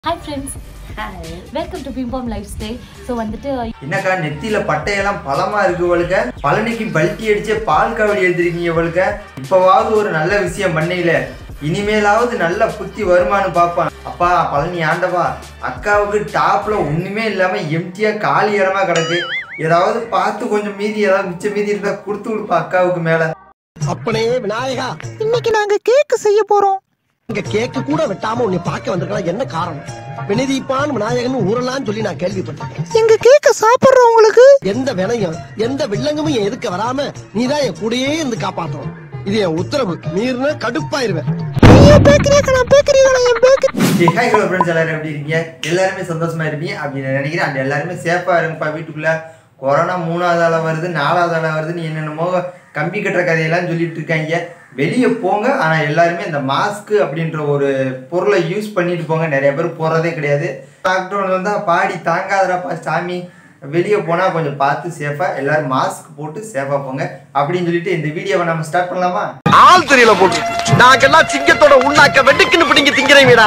Hi friends welcome to Bimbam lifestyle so வந்துட்டு என்னக்கா நெத்தியில பட்டையெல்லாம் பழமா இருக்கு இவளுக்க பழனிக்கு பல்ட்டி அடிச்சே பால் காவடி எழுதிருக்கீங்க இவளுக்க இப்பவாவது ஒரு நல்ல விஷயம் பண்ணையில இனிமேலாவது நல்ல புத்தி வருமானு பாப்பான் அப்பா பழனி ஆண்டவா அக்காவுக்கு டாப்ல ஒண்ணுமே இல்லாம எம்டியா காலி இடமா கிடக்கு ஏதாவது பார்த்து கொஞ்சம் மீதி ஏதாவது மிச்ச மீதி இருந்தா கொடுத்து கொடுப்பா அக்காவுக்கு மேல அப்பனே விநாயகா இன்னைக்கு நாங்க கேக்கு செய்ய போறோம் இங்க கேக்கு கூட வெட்டாம உன்னை பார்க்க வந்திருக்கலாம் என்ன காரணம் வினதீப்பான் விநாயகன் ஊரலான்னு சொல்லி நான் கேள்விப்பட்டிருக்கேன் எங்க கேக்க சாப்பிடுறவங்களுக்கு எந்த வினையும் எந்த வில்லங்கமும் என் எதுக்க வராம நீதான் என் கூடயே இருந்து காப்பாத்தணும் இது என் உத்தரவு மீறின கடுப்பாயிருவேன் ஐயோ பேக்கரியா நான் பேக்கரியா என் பேக்கரி ஹாய் ஹலோ ஃப்ரெண்ட்ஸ் எல்லாரும் எப்படி இருக்கீங்க எல்லாருமே சந்தோஷமா இருப்பீங்க அப்படின்னு நினைக்கிறேன் அந்த எல்லாருமே சேஃபா இருங்கப்பா வீட்டுக்குள்ள கொரோனா மூணாவது ஆள வருது நாலாவது ஆள வருதுன்னு என்னென்னமோ கம்பி கட்டுற கதையெல்லாம் சொல்லிட்டு இருக்காங்க வெளியே போங்க ஆனா எல்லாருமே இந்த மாஸ்க் அப்படின்ற ஒரு பொருளை யூஸ் பண்ணிட்டு போங்க நிறைய பேர் போறதே கிடையாது லாக்டவுன் வந்தா பாடி தாங்காதடாப்பா சாமி வெளியே போனா கொஞ்சம் பார்த்து சேஃபா எல்லாரும் மாஸ்க் போட்டு சேஃபா போங்க அப்படின்னு சொல்லிட்டு இந்த வீடியோவை நம்ம ஸ்டார்ட் பண்ணலாமா ஆள் தெரியல போட்டு நாங்கெல்லாம் சிங்கத்தோட உண்ணாக்க வெட்டுக்குன்னு பிடிங்க திங்கிறீங்கடா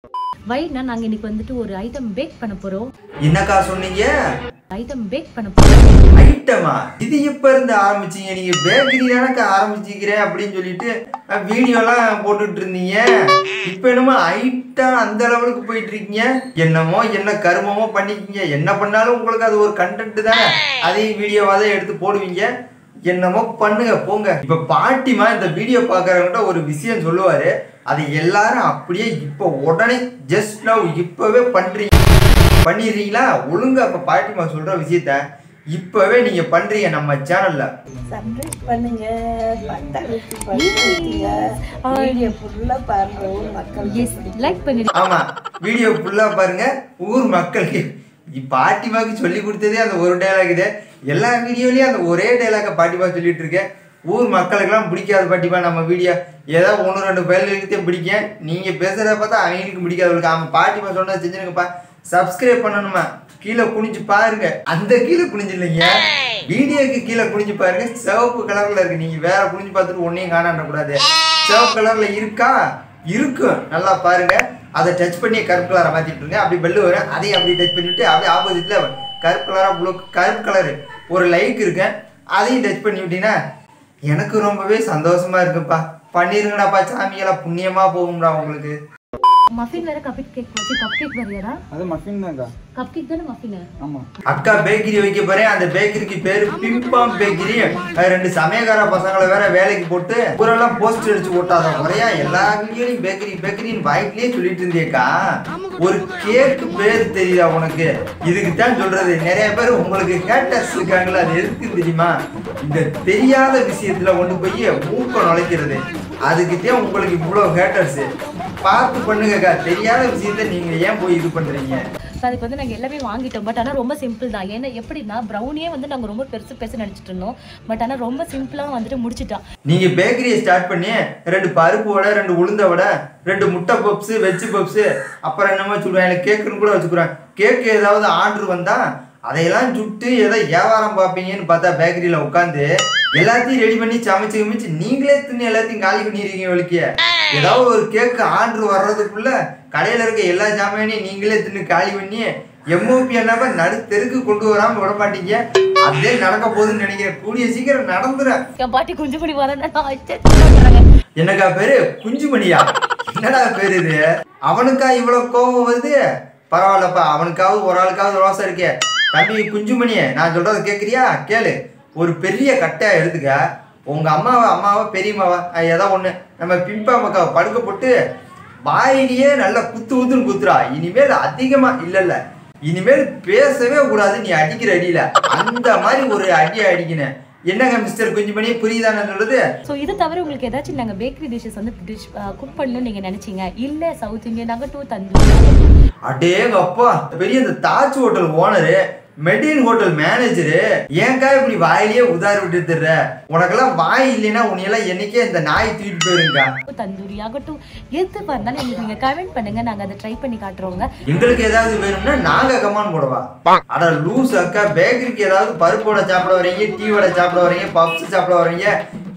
வைனா நாங்கள் இன்னைக்கு வந்துட்டு ஒரு ஐட்டம் பேக் பண்ண போகிறோம் என்னக்கா சொன்னீங்க ஐட்டம் பேக் பண்ண போகிறோம் ஐட்டமா இது இப்ப இருந்து ஆரம்பிச்சீங்க நீங்க பேக்கரி தானக்கா ஆரம்பிச்சிக்கிறேன் அப்படின்னு சொல்லிட்டு அஹ், வீடியோலாம் போட்டுட்டு இருந்தீங்க இப்ப என்னமோ ஐட்டம் அந்த லெவலுக்கு போயிட்டு இருக்கீங்க என்னமோ என்ன கருமமோ பண்ணிக்கிங்க என்ன பண்ணாலும் உங்களுக்கு அது ஒரு கண்டென்ட் தானே அதையும் வீடியோவா தான் எடுத்து போடுவீங்க என்னமோ பண்ணுங்க போங்க இப்ப பாட்டிமா இந்த வீடியோ பாக்குறவங்கிட்ட ஒரு விஷயம் சொல்லுவாரு அதை எல்லாரும் அப்படியே இப்ப உடனே ஜஸ்ட் நவ் இப்பவே பண்றீங்க பண்ணிடுறீங்களா ஒழுங்கா அப்ப பாட்டிமா சொல்ற விஷயத்த இப்பவே நீங்க பண்றீங்க நம்ம சேனல்ல சப்ஸ்கிரைப் பண்ணுங்க பட்டனுக்கு பண்ணுங்க வீடியோ ஃபுல்லா பாருங்க ஊர் மக்கள் எஸ் லைக் பண்ணிடு ஆமா வீடியோ ஃபுல்லா பாருங்க ஊர் மக்களுக்கு இ- பாட்டிமாக்கு சொல்லி கொடுத்ததே அந்த ஒரு டைலாக் இது எல்லா வீடியோலயும் அந்த ஒரே டைலாக பாட்டிமா சொல்லிட்டு இருக்கேன் ஊர் மக்களுக்கெல்லாம் பிடிக்காது பாட்டிமா நம்ம வீடியோ ஏதோ ஒன்று ரெண்டு பேர்களுக்கு பிடிக்கும் நீங்க பேசுறத பார்த்தா அவங்களுக்கு பிடிக்காது ஆமா பாட்டிமா சொன்னதை செஞ்சிருங்கப்பா சப்ஸ்கிரைப் பண்ணணுமா கீழே குனிஞ்சு பாருங்க அந்த கீழே குனிஞ்சு இல்லைங்க வீடியோக்கு கீழே குனிஞ்சு பாருங்க சிவப்பு கலர்ல இருக்கு நீங்க வேற குனிஞ்சு பார்த்துட்டு ஒன்னையும் காணாண்ட கூடாது சிவப்பு கலர்ல இருக்கா இருக்கும் நல்லா பாருங்க அதை டச் பண்ணி கருப்பு கலரை மாத்திட்டு இருங்க அப்படி பெல்லு வரும் அதையும் அப்படி டச் பண்ணிட்டு அப்படியே ஆப்போசிட்ல கருப்பு கலரா ப்ளூ கருப்பு கலரு ஒரு லைக் இருக்கு அதையும் டச் பண்ணி விட்டீங்கன்னா எனக்கு ரொம்பவே சந்தோஷமா இருக்குப்பா பண்ணிருங்கடாப்பா சாமியெல்லாம் புண்ணியமா போகும்டா உங்களுக்கு மஃபின் வேற கப் கேக் வச்சு கப் கேக் வரையாடா அது மஃபின் தான்க்கா கப் கேக் தானே மஃபின் ஆமா அக்கா பேக்கரி வைக்க போறேன் அந்த பேக்கரிக்கு பேரு பிம்பாம் பேக்கரி அது ரெண்டு சமயக்கார பசங்களை வேற வேலைக்கு போட்டு ஊரெல்லாம் போஸ்டர் அடிச்சு போட்டாத முறையா எல்லா வீடியோலையும் பேக்கரி பேக்கரின்னு வாய்க்கிலேயே சொல்லிட்டு இருந்தியக்கா ஒரு கேக்கு பேர் தெரியுதா உனக்கு இதுக்கு தான் சொல்றது நிறைய பேர் உங்களுக்கு ஹேட்டர்ஸ் இருக்காங்களா அது எதுக்கு தெரியுமா இந்த தெரியாத விஷயத்துல கொண்டு போய் மூக்க நுழைக்கிறது அதுக்கு தான் உங்களுக்கு இவ்வளவு ஹேட்டர்ஸ் பார்த்து பண்ணுங்கக்கா தெரியாத விஷயத்த நீங்க ஏன் போய் இது பண்றீங்க ஸோ அதுக்கு வந்து நாங்கள் எல்லாமே வாங்கிட்டோம் பட் ஆனால் ரொம்ப சிம்பிள் தான் ஏன்னா எப்படின்னா ப்ரௌனியே வந்து நாங்கள் ரொம்ப பெருசு பெருசு நினச்சிட்டு இருந்தோம் பட் ஆனால் ரொம்ப சிம்பிளாக வந்துட்டு முடிச்சிட்டோம் நீங்க பேக்கரியை ஸ்டார்ட் பண்ணி ரெண்டு பருப்பு வடை ரெண்டு உளுந்த வடை ரெண்டு முட்டை பப்ஸ் வெஜ் பப்ஸ் அப்புறம் என்னமோ சொல்லுவாங்க கேக்குன்னு கூட வச்சுக்கிறேன் கேக்கு ஏதாவது ஆர்டர் வந்தா அதையெல்லாம் சுட்டு ஏதோ வியாபாரம் பார்ப்பீங்கன்னு பார்த்தா பேக்கரியில உட்காந்து எல்லாத்தையும் ரெடி பண்ணி சமைச்சு சமைச்சு நீங்களே தின்னு எல்லாத்தையும் காலி பண்ணிடுறீங்க வலிக்க ஏதாவது ஒரு கேக்கு ஆர்டர் வர்றதுக்குள்ள கடையில இருக்க எல்லா ஜாமானையும் நீங்களே தின்னு காலி பண்ணி எம்ஓபி என்னவா நடு தெருக்கு கொண்டு வராம விட மாட்டீங்க அதே நடக்க போகுதுன்னு நினைக்கிறேன் கூடிய சீக்கிரம் நடந்துறேன் என் பாட்டி கொஞ்சம் பண்ணி வரேன் என்னக்கா பேரு குஞ்சுமணியா என்னடா பேரு இது அவனுக்கா இவ்வளவு கோபம் வருது பரவாயில்லப்பா அவனுக்காவது ஒரு ஆளுக்காவது ரோசம் இருக்கே தம்பி குஞ்சுமணியே நான் சொல்றத கேக்குறியா கேளு ஒரு பெரிய கட்டையா எடுத்துக்க உங்க அம்மாவை அம்மாவை பெரியம்மாவா அஹ் ஏதோ ஒண்ணு நம்ம பிம்பா மக்காவை படுக்க போட்டு வாயிலேயே நல்லா குத்து குத்துன்னு குத்துறா இனிமேல் அதிகமா இல்ல இல்ல இனிமேல் பேசவே கூடாது நீ அடிக்கிற அடியில அந்த மாதிரி ஒரு அடி அடிக்கினேன் என்னங்க மிஸ்டர் குஞ்சுமணி புரியுதா நான் சொல்றது ஸோ இது தவிர உங்களுக்கு ஏதாச்சும் நாங்கள் பேக்கரி டிஷ்ஷஸ் வந்து டிஷ் குக் பண்ணணும்னு நீங்கள் நினச்சிங்க இல்லை சவுத் இந்தியன் ஆகட்டும் தந்தூரி அடேங்க அப்பா பெரிய இந்த தாஜ் ஹோட்டல் ஓனரு மெடின் ஹோட்டல் மேனேஜரு ஏன்க்கா இப்படி வாயிலேயே உதாரி விட்டு தர்ற உனக்கெல்லாம் வாய் இல்லைன்னா உன்னையெல்லாம் என்னைக்கே இந்த நாய் தூக்கிட்டு போயிருங்கா தந்தூரி ஆகட்டும் எது இருந்தாலும் எங்களுக்கு நீங்கள் கமெண்ட் பண்ணுங்க நாங்கள் அதை ட்ரை பண்ணி காட்டுறோங்க எங்களுக்கு ஏதாவது வேணும்னா நாங்க கமான் போடவா அட லூஸ் அக்கா பேக்கரிக்கு ஏதாவது பருப்பு வடை சாப்பிட வரீங்க டீ வடை சாப்பிட வரீங்க பப்ஸ் சாப்பிட வரீங்க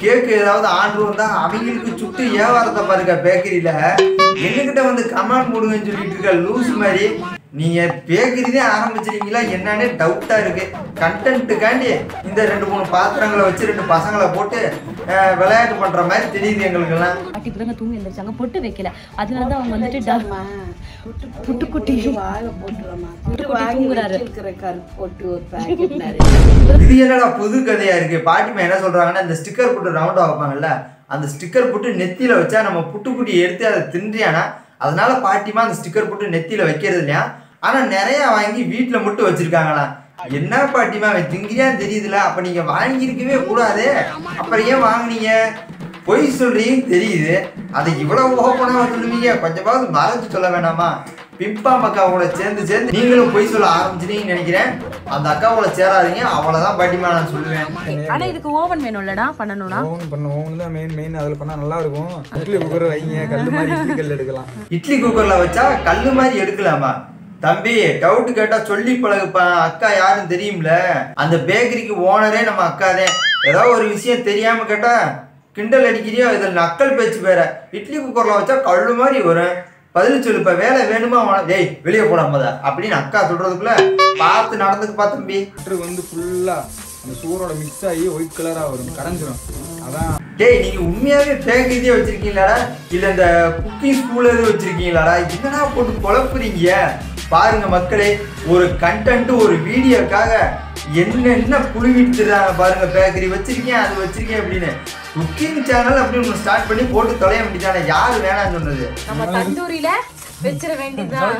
கேக்கு ஏதாவது ஆர்டர் வந்தா அவங்களுக்கு சுட்டு வியாபாரத்தை பாருங்க பேக்கரியில எங்ககிட்ட வந்து கமாண்ட் போடுங்கன்னு சொல்லிட்டு இருக்க லூஸ் மாதிரி நீங்க பேக்கரி தான் ஆரம்பிச்சிருக்கீங்களா என்னன்னே டவுட்டா இருக்கு கண்டென்ட்டுக்காண்டி இந்த ரெண்டு மூணு பாத்திரங்களை வச்சு ரெண்டு பசங்களை போட்டு அஹ், விளையாட்டு பண்ற மாதிரி தெரியுது எங்களுக்கெல்லாம் பாட்டி பிள்ளைங்க தூங்கி எழுந்திரிச்சாங்க பொட்டு வைக்கல அதனால தான் அவங்க வந்துட்டு டா- அம்மா, புட்டு புட்டு குட்டி. வாழை போட்டுறமா புட்டு புட்டு குட்டி வாங்கி தூங்குறாரு. வச்சிருக்கிற கருப்பு போட்டு ஒரு பாக்கெட் நிறைய இது என்னடா புது கதையா இருக்கு பாட்டிமா என்ன சொல்றாங்கன்னா இந்த ஸ்டிக்கர் போட்டு ரவுண்டா வைப்பாங்கல்ல அந்த ஸ்டிக்கர் போட்டு நெத்தியில வச்சா நம்ம புட்டு குட்டி எடுத்து அதை தின்றியானா அதனால பாட்டிமா அந்த ஸ்டிக்கர் போட்டு நெத்தியில வைக்கிறது இல்லையா ஆனா நிறைய வாங்கி வீட்டுல மட்டும் வச்சிருக்காங்களாம் என்ன பாட்டிமா அவன் திங்கிறியான்னு தெரியுதுல அப்ப நீங்க வாங்கியிருக்கவே கூடாது அப்புறம் ஏன் வாங்குனீங்க பொய் சொல்றீங்க தெரியுது அதை இவ்வளவு ஓப்பனா சொல்லுவீங்க கொஞ்சமாவது மறைச்சு சொல்ல வேணாமா பிம்பா அக்காவோட சேர்ந்து சேர்ந்து நீங்களும் பொய் சொல்ல ஆரம்பிச்சிட்டீங்கன்னு நினைக்கிறேன் அந்த அக்காவோட சேராதீங்க அவ்வளவுதான் பாட்டிமா நான் சொல்லுவேன் ஆனா இதுக்கு ஓவன் வேணும்லடா பண்ணணும்னா ஓவன் பண்ண ஓவன் தான் மெயின் மெயின் அதில் பண்ணால் நல்லா இருக்கும் இட்லி குக்கர் வைங்க கல் மாதிரி இட்லி கல் எடுக்கலாம் இட்லி குக்கர்ல வச்சா கல்லு மாதிரி எடுக்கலாமா தம்பி டவுட் கேட்டா சொல்லி பழகுப்பா அக்கா யாருன்னு தெரியும்ல அந்த பேக்கரிக்கு ஓனரே நம்ம அக்கா தான் ஏதாவது ஒரு விஷயம் தெரியாம கேட்டா கிண்டல் அடிக்கிறியோ இதில் நக்கல் பேச்சு வேற இட்லி குக்கர்ல வச்சா கல்லு மாதிரி வரும் பதில் சொல்லுப்ப வேலை வேணுமா உனக்கு? டேய் வெளியே போட முத அப்படின்னு அக்கா சொல்றதுக்குள்ள பார்த்து நடந்துக்குப்பா தம்பி பட்டருக்கு வந்து ஃபுல்லாக அந்த சூரோட மிக்ஸ் ஆகி ஒயிட் கலராக வரும் கரைஞ்சிரும் அதான் டேய் நீங்க உண்மையாவே பேக்கரியே வச்சிருக்கீங்களாடா இல்ல இந்த குக்கிங் ஸ்கூல் எதுவும் வச்சிருக்கீங்களாடா என்னடா போட்டு குழப்புறீங்க பாருங்க மக்களே ஒரு கண்டென்ட் ஒரு வீடியோக்காக என்னென்ன புழுவிட்டுறாங்க பாருங்க பேக்கரி வச்சிருக்கேன் அது வச்சிருக்கேன் அப்படின்னு குக்கிங் சேனல் அப்படின்னு ஒன்று ஸ்டார்ட் பண்ணி போட்டு தொலைய வேண்டியதானே யாரு வேணாம்னு சொன்னது நம்ம தந்தூரியில வச்சிட வேண்டியதுதான்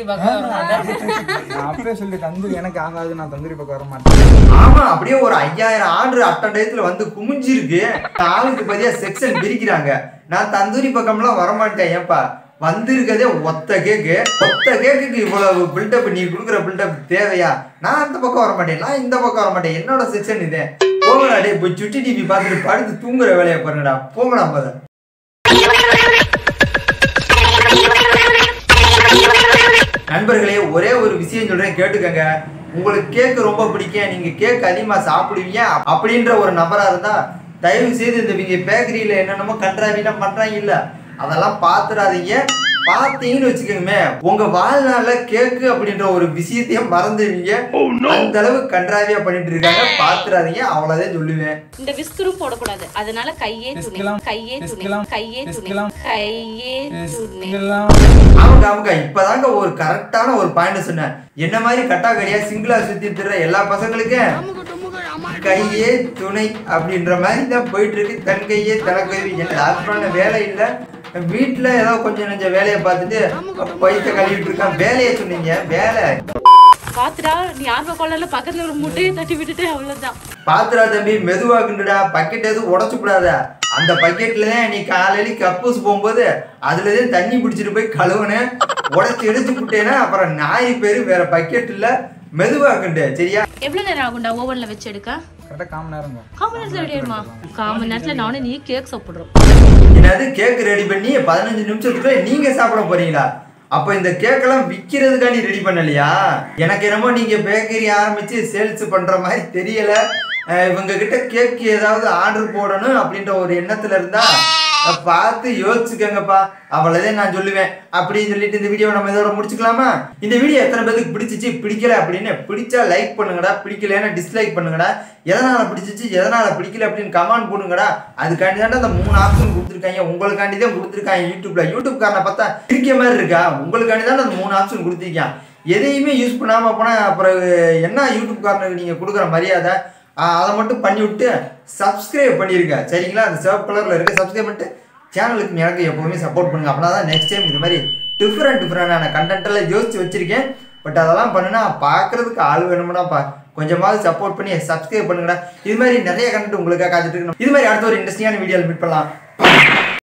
நான் அப்பவே சொல்லி தந்தூரி எனக்கு ஆகாது நான் தந்தூரி பக்கம் வர மாட்டேன் ஆமா அப்படியே ஒரு ஐயாயிரம் ஆர்டர் அட்டன் டயத்துல வந்து குமிஞ்சிருக்கு ஆளுக்கு பதியா செக்ஷன் பிரிக்கிறாங்க நான் தந்தூரி பக்கம்லாம் வரமாட்டேன் ஏப்பா வந்திருக்கதே ஒத்த கேக்கு ஒத்த கேக்குக்கு இவ்வளவு பில்டப் நீ கொடுக்குற பில்டப் தேவையா நான் அந்த பக்கம் வர மாட்டேன் நான் இந்த பக்கம் வர மாட்டேன் என்னோட செக்ஷன் இதே போங்கடா டே போய் சுட்டி டிவி பார்த்துட்டு படுத்து தூங்குற வேலையை பாருங்கடா போங்கடா முத நண்பர்களே ஒரே ஒரு விஷயம் சொல்றேன் கேட்டுக்கங்க உங்களுக்கு கேக் ரொம்ப பிடிக்கும் நீங்க கேக் அதிகமா சாப்பிடுவீங்க அப்படின்ற ஒரு நபரா இருந்தா தயவு செய்து இந்த இவங்க பேக்கரியில என்னென்னமோ கன்றாவிலாம் பண்றாங்க இல்ல அதெல்லாம் பாத்துறாதீங்க பார்த்தீங்கன்னு வச்சுக்கோங்க உங்க வாழ்நாள்ல கேக்கு அப்படின்ற ஒரு விஷயத்தையும் மறந்துடுவீங்க அந்த அளவு கன்றாவியா பண்ணிட்டு இருக்காங்க பாத்துறாதீங்க அவ்வளவுதான் சொல்லுவேன் இந்த விஸ்கரும் போடக்கூடாது அதனால கையே துணை விஸ்கலாம், கையே துணை விஸ்கலாம், கையே துணை விஸ்கலாம். கையே துணை இதெல்லாம் ஆமாங்க ஆமாங்க இப்பதாங்க ஒரு கரெக்டான ஒரு பாயிண்ட் சொன்னேன் என்ன மாதிரி கட்டாக்கடியா சிங்கிளா சுத்தி திரிற எல்லா பசங்களுக்கும் கையே துணை அப்படின்ற மாதிரி தான் போயிட்டு இருக்கு தன் கையே தனக்கருவி என்ன லாஸ்டான வேலை இல்ல வீட்டுல ஏதோ கொஞ்சம் நெஞ்ச வேலையை பார்த்துட்டு பைத்த கழுவிட்டு இருக்கான் வேலையை சொன்னீங்க வேலை பாத்துடா நீ ஆர்வ கோளாறுல பக்கத்துல ஒரு முட்டையை தட்டி விட்டுட்டு அவ்வளவுதான் பாத்துடா தம்பி மெதுவாக்குண்டுடா பக்கெட் எதுவும் உடச்சு விடாத அந்த பக்கெட்ல தான் நீ காலையில கப்பூஸ் போகும்போது அதுல தான் தண்ணி பிடிச்சிட்டு போய் கழுவுனேன் உடச்சு எடுத்து விட்டேன்னா அப்புறம் நாய் பேரு வேற பக்கெட் இல்ல மெதுவாக்குண்டு சரியா எவ்வளவு நேரம் ஆகும்டா ஓவன்ல வச்சு எடுக்க கரெக்டாக காமன் நேரங்க காமன் நேரத்துல ரெடி ஆயிடுமா காமன் நேரத்துல நானும் நீ கேக் சாப்பிடுறோம் என்னது கேக் ரெடி பண்ணி பதினஞ்சு நிமிஷத்துக்குள்ள நீங்க சாப்பிட போறீங்களா அப்ப இந்த கேக்கெல்லாம் விக்கிறதுக்காண்டி ரெடி பண்ணலையா எனக்கு என்னமோ நீங்க பேக்கரி ஆரம்பிச்சு சேல்ஸ் பண்ற மாதிரி தெரியல அஹ் இவங்க கிட்ட கேக் ஏதாவது ஆர்டர் போடணும் அப்படின்ற ஒரு எண்ணத்துல இருந்தா அஹ் பார்த்து யோசிச்சுக்கங்கப்பா அவ்வளவுதான் நான் சொல்லுவேன் அப்படின்னு சொல்லிட்டு இந்த வீடியோ நம்ம இதோட முடிச்சுக்கலாமா இந்த வீடியோ எத்தனை பேருக்கு பிடிச்சிச்சு பிடிக்கல அப்படின்னு பிடிச்சா லைக் பண்ணுங்கடா பிடிக்கலன்னா டிஸ்லைக் பண்ணுங்கடா எதனால பிடிச்சிச்சு எதனால பிடிக்கல அப்படின்னு கமெண்ட் போடுங்கடா அதுக்காண்டி தான் அந்த மூணு ஆப்ஷன் கொடுத்துருக்காங்க உங்களுக்காண்டி தான் கொடுத்துருக்காங்க யூடியூப்ல யூடியூப் காரனை பார்த்தா இருக்க மாதிரி இருக்கா உங்களுக்காண்டி தான் அந்த மூணு ஆப்ஷன் கொடுத்துருக்கான் எதையுமே யூஸ் பண்ணாம போனா அப்புறம் என்ன யூடியூப் காரனுக்கு நீங்க கொடுக்குற மரியாதை ஆஹ் அதை மட்டும் பண்ணி விட்டு சப்ஸ்கிரைப் பண்ணிருங்க சரிங்களா அந்த சிவப்பு கலர்ல இருக்க சப்ஸ்கிரைப் பண்ணிட்டு சேனலுக்கு எனக்கு எப்பவுமே சப்போர்ட் பண்ணுங்க அப்படின்னா தான் நெக்ஸ்ட் டைம் இது மாதிரி டிஃப்ரெண்ட் டிஃப்ரெண்டான கண்டென்ட் எல்லாம் யோசிச்சு வச்சிருக்கேன் பட் அதெல்லாம் பண்ணுனா பார்க்கறதுக்கு ஆள் வேணும்னாப்பா கொஞ்சமாவது சப்போர்ட் பண்ணி சப்ஸ்கிரைப் பண்ணுங்கடா இது மாதிரி நிறைய கண்டென்ட் உங்களுக்காக காத்துட்டு இருக்கணும் இது மாதிரி அடுத்த ஒரு இன்ட்ரெஸ்டிங்கான வீடியோவில் மீட் பண்ணலாம்